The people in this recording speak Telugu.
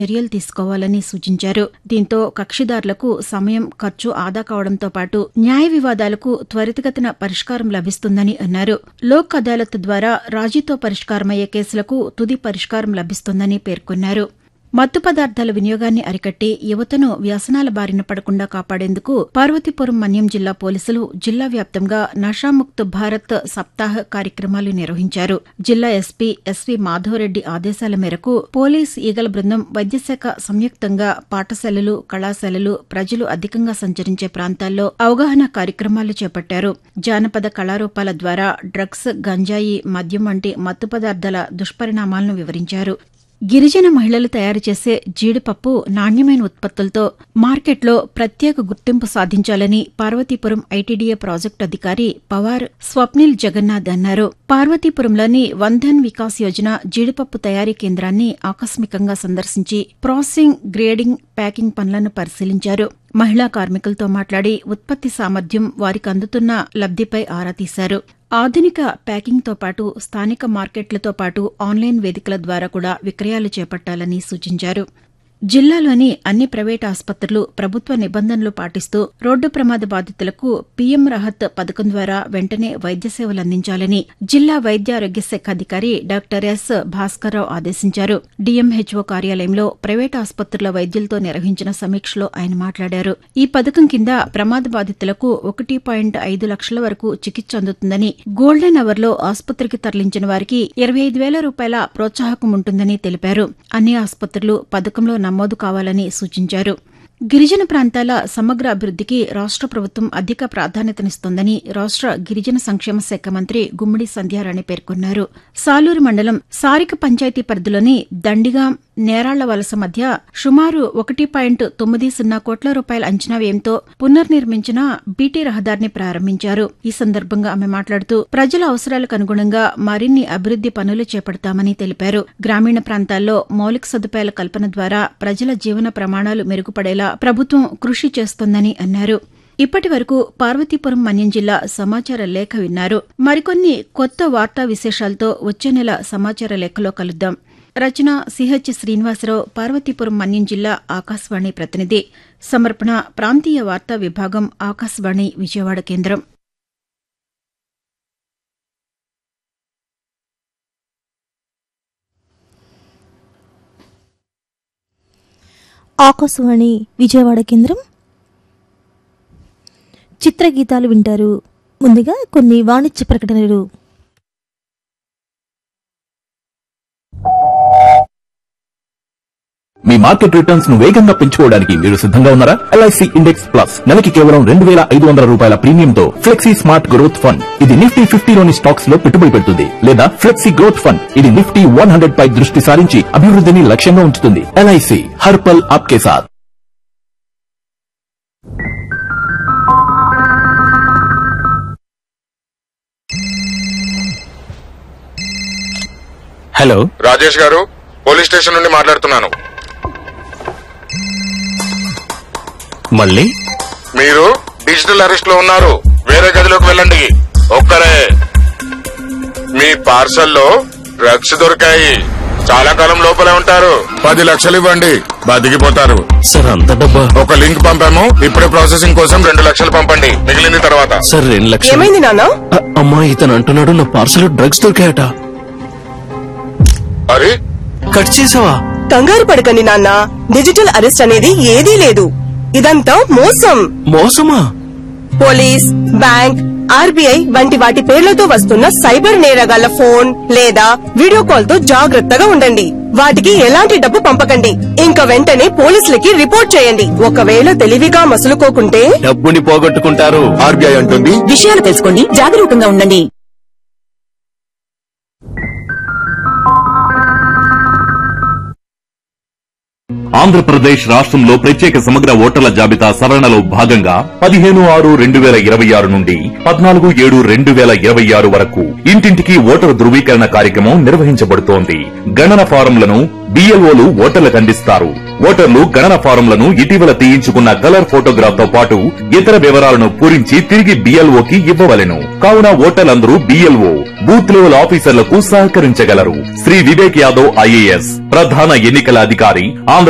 చర్యలు తీసుకోవాలని సూచించారు దీంతో కక్షిదారులకు సమయం ఖర్చు ఆదా కావడంతో పాటు న్యాయ వివాదాలకు త్వరితగతిన పరిష్కారం లభిస్తుందని అన్నారు లోక్ అదాలత్ ద్వారా రాజీతో పరిష్కారమయ్యే కేసులకు తుది పరిష్కారం లభిస్తుందని పేర్కొన్నారు మత్తు పదార్థాల వినియోగాన్ని అరికట్టి యువతను వ్యసనాల బారిన పడకుండా కాపాడేందుకు పార్వతీపురం మన్యం జిల్లా పోలీసులు జిల్లా వ్యాప్తంగా నషాముక్త్ భారత్ సప్తాహ్ కార్యక్రమాలు నిర్వహించారు జిల్లా ఎస్పీ ఎస్వీ మాధవరెడ్డి ఆదేశాల మేరకు పోలీస్ ఈగల బృందం వైద్యశాఖ సంయుక్తంగా పాఠశాలలు కళాశాలలు ప్రజలు అధికంగా సంచరించే ప్రాంతాల్లో అవగాహన కార్యక్రమాలు చేపట్టారు జానపద కళారూపాల ద్వారా డ్రగ్స్ గంజాయి మద్యం వంటి మత్తు పదార్థాల దుష్పరిణామాలను వివరించారు గిరిజన మహిళలు తయారు చేసే జీడిపప్పు నాణ్యమైన ఉత్పత్తులతో మార్కెట్లో ప్రత్యేక గుర్తింపు సాధించాలని పార్వతీపురం ఐటీడీఏ ప్రాజెక్టు అధికారి పవార్ స్వప్నిల్ జగన్నాథ్ అన్నారు పార్వతీపురంలోని వంధన్ వికాస్ యోజన జీడిపప్పు తయారీ కేంద్రాన్ని ఆకస్మికంగా సందర్శించి ప్రాసెసింగ్ గ్రేడింగ్ ప్యాకింగ్ పనులను పరిశీలించారు మహిళా కార్మికులతో మాట్లాడి ఉత్పత్తి సామర్థ్యం వారికి అందుతున్న లబ్దిపై ఆరా తీశారు ఆధునిక ప్యాకింగ్తో పాటు స్థానిక మార్కెట్లతో పాటు ఆన్లైన్ వేదికల ద్వారా కూడా విక్రయాలు చేపట్టాలని సూచించారు జిల్లాలోని అన్ని ప్రైవేటు ఆసుపత్రులు ప్రభుత్వ నిబంధనలు పాటిస్తూ రోడ్డు ప్రమాద బాధితులకు పీఎం రహత్ పథకం ద్వారా వెంటనే వైద్య సేవలు అందించాలని జిల్లా వైద్య ఆరోగ్య శాఖ అధికారి డాక్టర్ ఎస్ భాస్కర్రావు ఆదేశించారు డీఎంహెచ్ఓ కార్యాలయంలో ప్రైవేటు ఆసుపత్రుల వైద్యులతో నిర్వహించిన సమీక్షలో ఆయన మాట్లాడారు ఈ పథకం కింద ప్రమాద బాధితులకు ఒకటి పాయింట్ ఐదు లక్షల వరకు చికిత్స అందుతుందని గోల్డెన్ అవర్ లో ఆసుపత్రికి తరలించిన వారికి ఇరవై ఐదు వేల రూపాయల ప్రోత్సాహకం ఉంటుందని తెలిపారు అన్ని ఆసుపత్రులు పథకంలో నమోదు కావాలని సూచించారు గిరిజన ప్రాంతాల సమగ్ర అభివృద్దికి రాష్ట ప్రభుత్వం అధిక ప్రాధాన్యతనిస్తోందని రాష్ట గిరిజన సంక్షేమ శాఖ మంత్రి గుమ్మడి సంధ్యారాణి పేర్కొన్నారు సాలూరు మండలం సారిక పంచాయతీ పరిధిలోని దండిగాం నేరాళ్ల వలస మధ్య సుమారు ఒకటి పాయింట్ తొమ్మిది సున్నా కోట్ల రూపాయల అంచనా వ్యయంతో పునర్నిర్మించిన బీటీ రహదారిని ప్రారంభించారు ఈ సందర్భంగా ఆమె మాట్లాడుతూ ప్రజల అవసరాలకు అనుగుణంగా మరిన్ని అభివృద్ది పనులు చేపడతామని తెలిపారు గ్రామీణ ప్రాంతాల్లో మౌలిక సదుపాయాల కల్పన ద్వారా ప్రజల జీవన ప్రమాణాలు మెరుగుపడేలా ప్రభుత్వం కృషి చేస్తోందని అన్నారు ఇప్పటి వరకు పార్వతీపురం మన్యం జిల్లా సమాచార లేఖ విన్నారు మరికొన్ని కొత్త వార్తా విశేషాలతో వచ్చే నెల సమాచార లేఖలో కలుద్దాం రచన సిహెచ్ శ్రీనివాసరావు పార్వతీపురం మన్యం జిల్లా ఆకాశవాణి ప్రతినిధి సమర్పణ ప్రాంతీయ వార్తా విభాగం ఆకాశవాణి విజయవాడ కేంద్రం ఆకాశవాణి విజయవాడ కేంద్రం చిత్రగీతాలు వింటారు ముందుగా కొన్ని వాణిజ్య ప్రకటనలు మీ మార్కెట్ రిటర్న్స్ ను వేగంగా పెంచుకోవడానికి మీరు సిద్ధంగా ఉన్నారా ఎల్ఐసి ఇండెక్స్ ప్లస్ నెలకి కేవలం రెండు వేల ఐదు వందల రూపాయల ప్రీమియంతో ఫ్లెక్సీ స్మార్ట్ గ్రోత్ ఫండ్ ఇది నిఫ్టీ ఫిఫ్టీలోని స్టాక్స్ లో పెట్టుబడి పెడుతుంది లేదా ఫ్లెక్సీ గ్రోత్ ఫండ్ ఇది నిఫ్టీ వన్ హండ్రెడ్ పై దృష్టి సారించి అభివృద్ధిని లక్ష్యంగా ఉంచుతుంది ఎల్ఐసి హర్పల్ ఆప్కే సాథ్ హలో రాజేష్ గారు పోలీస్ స్టేషన్ నుండి మాట్లాడుతున్నాను మళ్ళీ మీరు డిజిటల్ అరెస్ట్ లో ఉన్నారు వేరే గదిలోకి వెళ్ళండి ఒక్కరే మీ పార్సల్లో డ్రగ్స్ దొరికాయి చాలా కాలం లోపలే ఉంటారు పది లక్షలు ఇవ్వండి బతికిపోతారు సార్ అంత డబ్బా ఒక లింక్ పంపాము ఇప్పుడే ప్రాసెసింగ్ కోసం రెండు లక్షలు పంపండి మిగిలింది తర్వాత సార్ రెండు లక్షలు ఏమైంది నాన్న అ- అమ్మా ఇతను అంటున్నాడు నా పార్సల్ డ్రగ్స్ దొరికాయట అరే కట్ చేసావా కంగారు పడకండి నాన్న డిజిటల్ అరెస్ట్ అనేది ఏదీ లేదు ఇదంతా మోసం మోసమా పోలీస్ బ్యాంక్ ఆర్బీఐ వంటి వాటి పేర్లతో వస్తున్న సైబర్ నేరగాళ్ల ఫోన్ లేదా వీడియో కాల్ తో జాగ్రత్తగా ఉండండి వాటికి ఎలాంటి డబ్బు పంపకండి ఇంకా వెంటనే పోలీసులకి రిపోర్ట్ చేయండి ఒకవేళ తెలివిగా మసులుకోకుంటే డబ్బుని పోగొట్టుకుంటారు ఆర్బీఐ అంటుంది విషయాలు తెలుసుకోండి జాగరూకంగా ఉండండి ఆంధ్రప్రదేశ్ రాష్ట్రంలో ప్రత్యేక సమగ్ర ఓటర్ల జాబితా సవరణలో భాగంగా పదిహేను ఆరు రెండు వేల ఇరవై ఆరు నుండి పద్నాలుగు ఏడు రెండు వేల ఇరవై ఆరు వరకు ఇంటింటికి ఓటరు ధృవీకరణ కార్యక్రమం నిర్వహించబడుతోంది గణన ఫారంలను బిఎల్ఓలు ఓటర్లకు అందిస్తారు ఓటర్లు గణన ఫారంలను ఇటీవల తీయించుకున్న కలర్ ఫోటోగ్రాఫ్ తో పాటు ఇతర వివరాలను పూరించి తిరిగి బిఎల్ఓకి ఇవ్వవలెను కావున ఓటర్లందరూ బిఎల్ఓ బూత్ లెవెల్ ఆఫీసర్లకు సహకరించగలరు శ్రీ వివేక్ యాదవ్ ఐఏఎస్ ప్రధాన ఎన్నికల అధికారి ఆంధ్ర